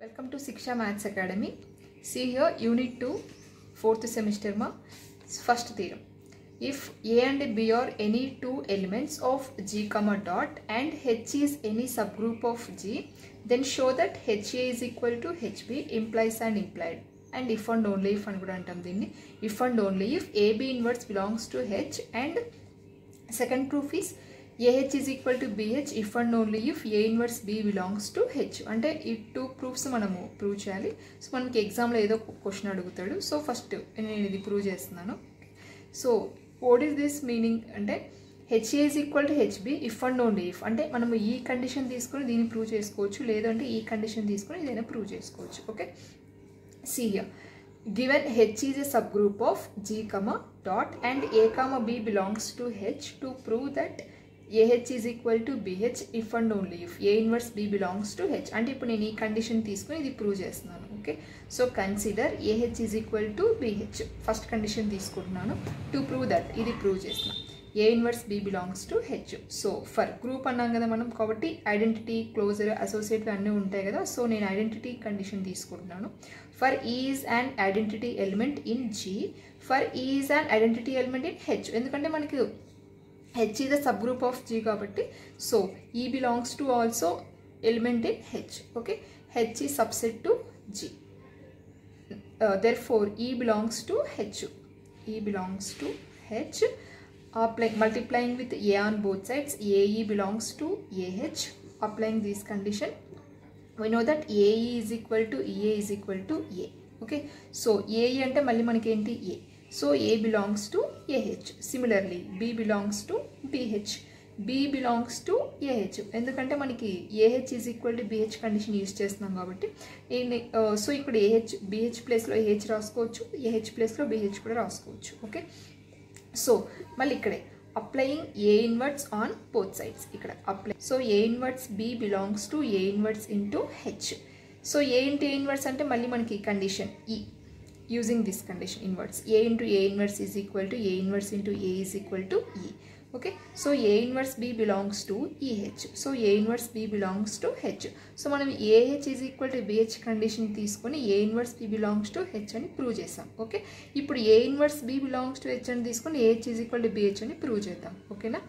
Welcome to Siksha Maths Academy. See here, Unit 2, fourth semester ma first theorem. If A and B are any two elements of G comma dot and H is any subgroup of G, then show that HA is equal to HB implies and implied. And if and only if అని కూడా అంటాం దీన్ని if and only if AB inverse belongs to H and second proof is AH is equal to BH if and only if A inverse B belongs to H అంటే ఈ two proofs మనము prove చేయాలి so మనకి ఎగ్జామ్లో ఏదో question అడుగుతాడు so first నేను ఇది ప్రూవ్ చేస్తున్నాను so what is this meaning అంటే HA is equal to HB if and only if అంటే మనము ఈ కండిషన్ తీసుకొని దీన్ని ప్రూవ్ చేసుకోవచ్చు లేదంటే ఈ కండిషన్ తీసుకొని ఇదైనా ప్రూవ్ చేసుకోవచ్చు okay see here given h is a subgroup of g comma dot and a comma b belongs to h to prove that ah is equal to bh if and only if a inverse b belongs to h అంటే ఇప్పుడు నేను ఈ condition తీసుకుని ఇది prove చేస్తున్నాను okay so consider AH is equal to BH first condition తీసుకుంటున్నాను to prove that ఇది prove చేస్తున్నాను A inverse B belongs to H so for group అన్నాం కదా మనం కాబట్టి ఐడెంటిటీ క్లోజర్ అసోసియేట్ అన్నీ ఉంటాయి కదా సో నేను ఐడెంటిటీ కండిషన్ తీసుకుంటున్నాను for is and identity element in G for is and identity element in H ఎందుకంటే మనకి H is the subgroup of G కాబట్టి so e belongs to also element in H okay H e subset to G therefore e belongs to H e belongs to H applying multiplying with a on both sides ae belongs to ah applying this condition we know that ae is equal to ea is equal to a okay so ae అంటే మళ్ళీ మనకి ఏంటి a so a belongs to ah similarly b belongs to bh b belongs to ah ఎందుకంటే మనకి ah is equal to bh condition use చేస్తున్నాం కాబట్టి so ఇక్కడ ah bh ప్లేస్లో ah రాసుకోవచ్చు ah ప్లేస్లో bh కూడా రాసుకోవచ్చు ఓకే సో మళ్ళీ ఇక్కడే applying A inverts on both sides ఇక్కడ apply so A inverts B belongs to A inverts into H so A into A inverts అంటే మళ్ళీ మనకి condition e using this condition inverts A into A inverse is equal to A inverse into A is equal to e okay so A inverse B belongs to eH so A inverse B belongs to H so మనం AH is equal to BH condition తీసుకొని A inverse B belongs to H అని prove చేసాం okay ఇప్పుడు A inverse B belongs to H అని తీసుకొని AH is equal to BH అని prove చేద్దాం ఓకేనా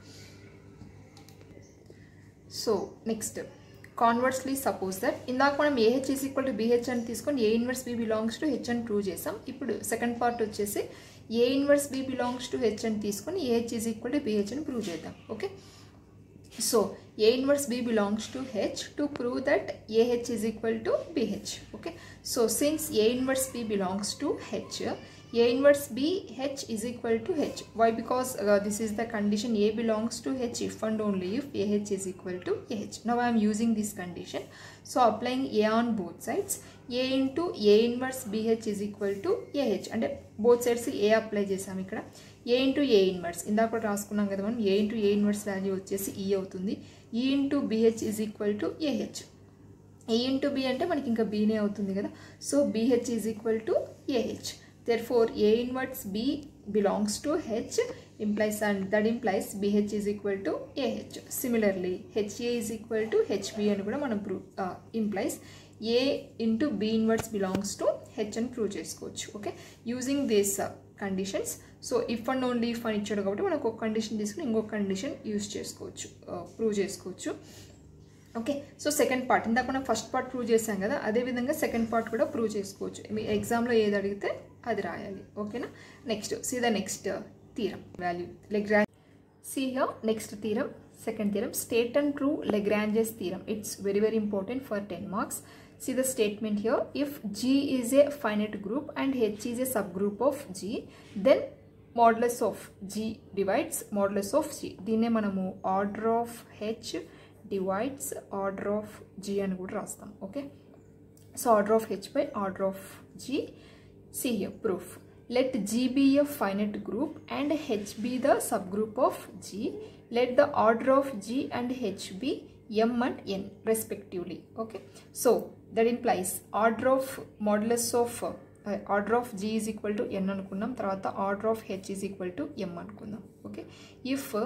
so next conversely suppose that ఇందాక మనం AH is equal to BH అని తీసుకొని A inverse B belongs to H అని ప్రూవ్ చేసాం ఇప్పుడు సెకండ్ పార్ట్ వచ్చేసి A inverse B belongs to H అని తీసుకొని AH is equal to BH అని ప్రూవ్ చేద్దాం okay so A inverse B belongs to H to prove that AH is equal to BH okay so since A inverse B belongs to H a inverse b h is equal to h why because uh, this is the condition a belongs to h if and only if ah is equal to ah now i am using this condition so applying a on both sides a into a inverse bh is equal to ah అంటే both sides A apply చేసాం ఇక్కడ ఏ into A inverse ఇందాక కూడా రాసుకున్నాం కదా మనం A into A inverse value వచ్చేసి e అవుతుంది e into BH is equal to AH A into B అంటే మనకి ఇంకా బీనే అవుతుంది కదా so BH is equal to AH therefore a inverse b belongs to h implies and that implies bh is equal to ah similarly ha is equal to hb అని కూడా మనం prove implies A into B inverse belongs to H అని prove చేసుకోవచ్చు okay using this conditions so if and only if అని ఇచ్చాడు కాబట్టి మనకు ఒక కండిషన్ తీసుకుని ఇంకొక కండిషన్ యూజ్ చేసుకోవచ్చు ప్రూవ్ చేసుకోవచ్చు ఓకే సో సెకండ్ పార్ట్ ఇందాక మనం ఫస్ట్ పార్ట్ ప్రూవ్ చేసాం కదా అదేవిధంగా సెకండ్ పార్ట్ కూడా ప్రూవ్ చేసుకోవచ్చు మీ ఎగ్జామ్లో ఏది అడిగితే అది రాయాలి ఓకేనా next see the next theorem value లెగ్రా see here next theorem second theorem state and true Lagrange's theorem it's very very important for ten marks see the statement here if g is a finite group and h is a subgroup of g then modulus of g divides modulus of g దీన్నే మనము order of H divides order of G అని కూడా రాస్తాం okay so order of H by order of G see here proof let G be a finite group and H be the subgroup of G let the order of G and H be M and N respectively okay so that implies order of modulus of order of G is equal to N అనుకున్నాం తర్వాత order of H is equal to M అనుకుందాం okay if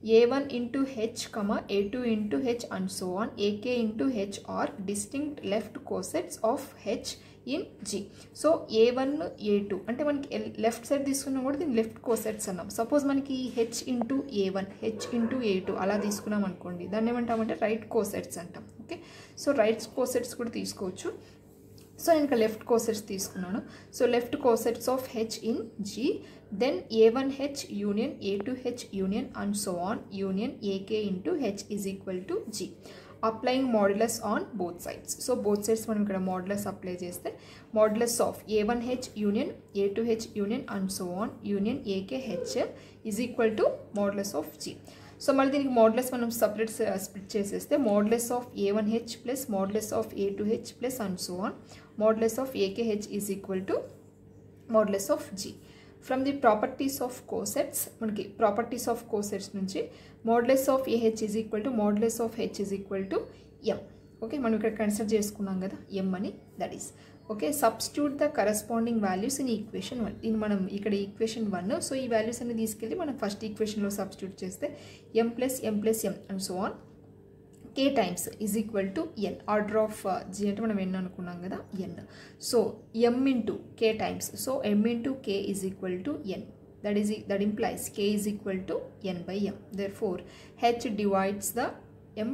a1 into h comma a2 into h and so on ak into h are distinct left cosets of h in G so A one A two అంటే మనకి left side తీసుకున్నా కూడా దీన్ని left cosets అన్నాం suppose మనకి H into A one H into A two అలా తీసుకున్నాం అనుకోండి దాన్ని ఏమంటామంటే రైట్ కోసెట్స్ అంటాం ఓకే సో రైట్ కోసెట్స్ కూడా తీసుకోవచ్చు సో నేను ఇక్కడ లెఫ్ట్ కోసెట్స్ తీసుకున్నాను so left cosets of H in G then A one H union A two H union and so on union A K into H is equal to G applying modulus on both sides so both sides మనం ఇక్కడ modulus apply చేస్తే modulus of A one H union A two H union and so on union A K H is equal to modulus of G so మళ్ళీ దీనికి modulus మనం separate split చేసేస్తే modulus of A one H plus modulus of A two H plus and so on modulus of A K H is equal to modulus of G from the properties of cosets మనకి properties of cosets నుంచి modulus of A H is equal to modulus of H is equal to M okay మనం ఇక్కడ consider చేసుకున్నాం కదా M అని that is okay substitute the corresponding values in equation one దీన్ని మనం ఇక్కడ ఈక్వేషన్ వన్ సో ఈ వాల్యూస్ అన్ని తీసుకెళ్ళి మనం ఫస్ట్ ఈక్వేషన్లో సబ్స్టిట్యూట్ చేస్తే M plus M plus M and so on K times is equal to N order of G అంటే మనం ఎన్ అనుకున్నాం కదా N so M into K times so M into K is equal to N that is that implies K is equal to N by M therefore H divides the M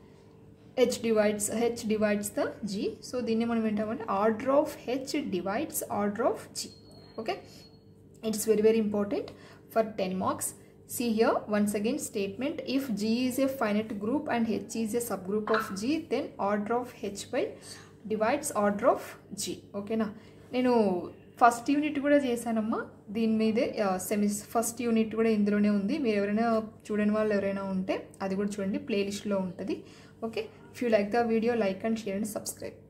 H divides H divides the G so దీన్ని మనం ఏంటామంటే order of H divides order of G okay it's very very important for ten marks see here once again statement if g is a finite group and h is a subgroup of g then order of h by divides order of g ఓకేనా నేను first unit కూడా చేశానమ్మా దీని మీదే semi first unit కూడా ఇందులోనే ఉంది మీరు ఎవరైనా చూడని వాళ్ళు ఎవరైనా ఉంటే అది కూడా చూడండి ప్లేలిస్ట్లో ఉంటుంది okay if you like the video like and share and subscribe